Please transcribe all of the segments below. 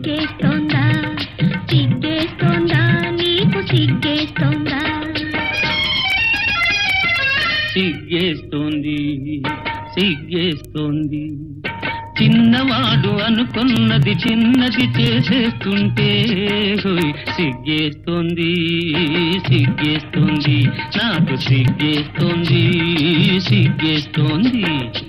సిగ్గేస్తోందా సిగ్గేస్తోందా నీకు సిగ్గేస్తోందా సిగ్గేస్తోంది సిగ్గేస్తోంది చిన్నవాడు అనుకున్నది చిన్నది చేసేస్తుంటే హోయ్ సిగ్గేస్తోంది సిగ్గేస్తోంది నాకు సిగ్గేస్తోంది సిగ్గేస్తోంది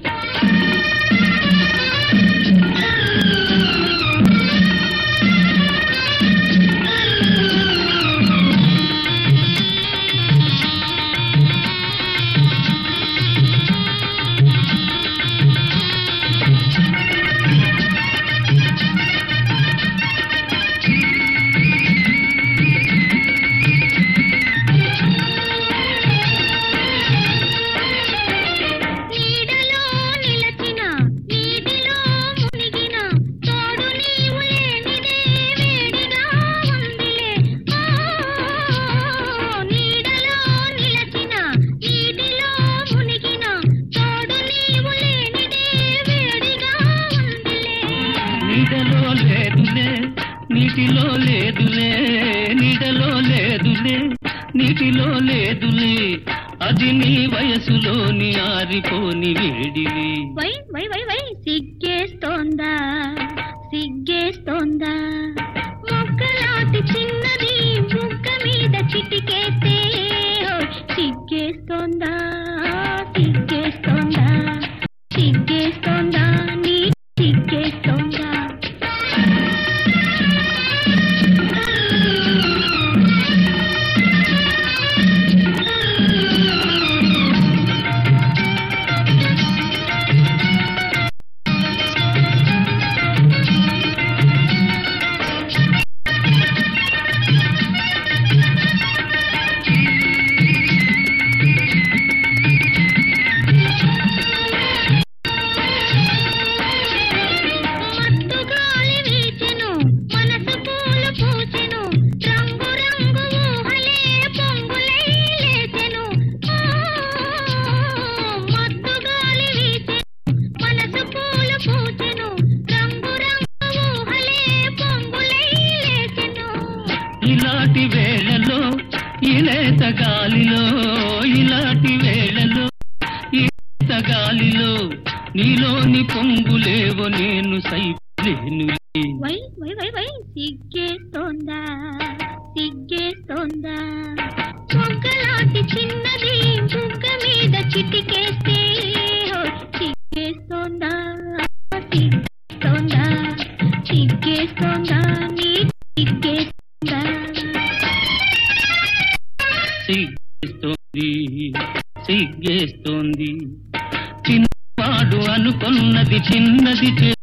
నీడలో నిలచిన నీటిలో మునిగిన తోడు నీవు లేనిదే వేడిగా ఉందిలే ఆ నీడలో నిలచిన నీటిలో మునిగిన తోడు నీవు లేనిదే వేడిగా ఉందిలే నీడలో లేదులే నీటిలో లేదులే నీడలో లేదులే నీటిలో లేదులే అది నీ వయసులోని ఆరిపోని వేడివి వై వై వై వై సిగ్గేస్తోందా సిగ్గేస్తోందా మొక్కలాంటి చిన్నది బుగ్గ మీద చిటికేస్తే ఓయ్, సిగ్గేస్తోందా సిగ్గేస్తోందా సిగ్గేస్తోందా నీ సిగ్గేస్తోందా మత్తు గాలి వీచెను మనసు పూలు పూచెను రంగు రంగు ఊహలే పొంగులై లేచెను ఆ, మత్తు గాలి వీచెను మనసు పూలు పూచెను రంగు రంగు ఊహలే పొంగులై లేచెను ఇలాంటి వేళలో ఇలేత గాలిలో ఇలాంటి వేళలో ఇలేత గాలిలో నీలోని పొంగులేవో నేను సైలేను వై వై వై వై సిగ్గేస్తోందా సిగ్గేస్తోందా మొగ్గలాంటి చిన్నది బుగ్గ మీద చిటికేస్తే ఓయ్, సిగ్గేస్తోందా సిగ్గేస్తోందా సిగ్గేస్తోందా నీ సిగ్గేస్తోందా సిగ్గేస్తోంది సిగ్గేస్తోంది చిన్నవాడు అనుకున్నది చిన్నది చే